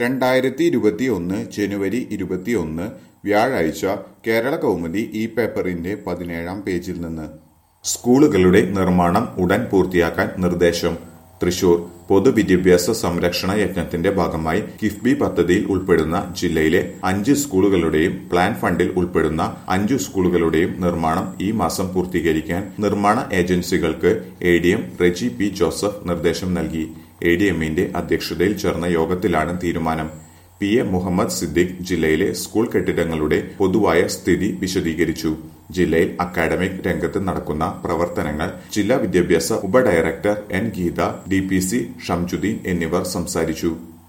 രണ്ടായിരത്തി ഇരുപത്തിയൊന്ന് ജനുവരി ഇരുപത്തിയൊന്ന് വ്യാഴാഴ്ച കേരള കൗമുദി ഈ പേപ്പറിന്റെ പതിനേഴാം പേജിൽ നിന്ന് സ്കൂളുകളുടെ നിർമ്മാണം ഉടൻ പൂർത്തിയാക്കാൻ നിർദ്ദേശം തൃശൂർ പൊതുവിദ്യാഭ്യാസ സംരക്ഷണ യജ്ഞത്തിന്റെ ഭാഗമായി കിഫ്ബി പദ്ധതിയിൽ ഉൾപ്പെടുന്ന ജില്ലയിലെ അഞ്ച് സ്കൂളുകളുടെയും പ്ലാൻ ഫണ്ടിൽ ഉൾപ്പെടുന്ന അഞ്ചു സ്കൂളുകളുടെയും നിർമ്മാണം ഈ മാസം പൂർത്തീകരിക്കാൻ നിർമ്മാണ ഏജൻസികൾക്ക് A D M Reji P Joseph നിർദ്ദേശം നൽകി എ ഡി എമ്മിന്റെ അധ്യക്ഷതയിൽ ചേർന്ന യോഗത്തിലാണ് തീരുമാനം പി എ മുഹമ്മദ് സിദ്ദിഖ് ജില്ലയിലെ സ്കൂൾ കെട്ടിടങ്ങളുടെ പൊതുവായ സ്ഥിതി വിശദീകരിച്ചു ജില്ലയിൽ അക്കാഡമിക് രംഗത്ത് നടക്കുന്ന പ്രവർത്തനങ്ങൾ ജില്ലാ വിദ്യാഭ്യാസ ഉപഡയറക്ടർ N Geetha D P C Shamjudeen എന്നിവർ സംസാരിച്ചു